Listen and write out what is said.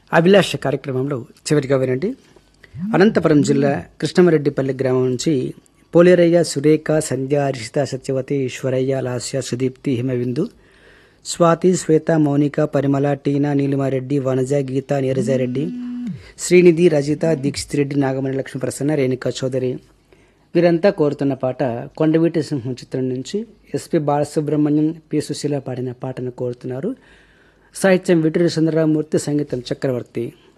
అభిలాష కార్యక్రమంలో చివరిగా వినండి అనంతపురం జిల్లా కృష్ణమరెడ్డిపల్లి గ్రామం నుంచి పోలేరయ్య సురేఖ సంధ్య హర్షిత సత్యవతి ఈశ్వరయ్య లాస్య సుదీప్తి హిమవిందు స్వాతి శ్వేత మౌనిక పరిమళ టీనా నీలిమారెడ్డి వనజ గీత నీరజారెడ్డి శ్రీనిధి రజిత దీక్షిత్ రెడ్డి నాగమణి లక్ష్మీ ప్రసన్న రేణుకా చౌదరి వీరంతా కోరుతున్న పాట కొండవీటి సింహం చిత్రం నుంచి ఎస్పి బాలసుబ్రహ్మణ్యం పి సుశీల పాడిన పాటను కోరుతున్నారు సాహిత్యం విటూరి సుందరరామూర్తి సంగీతం చక్రవర్తి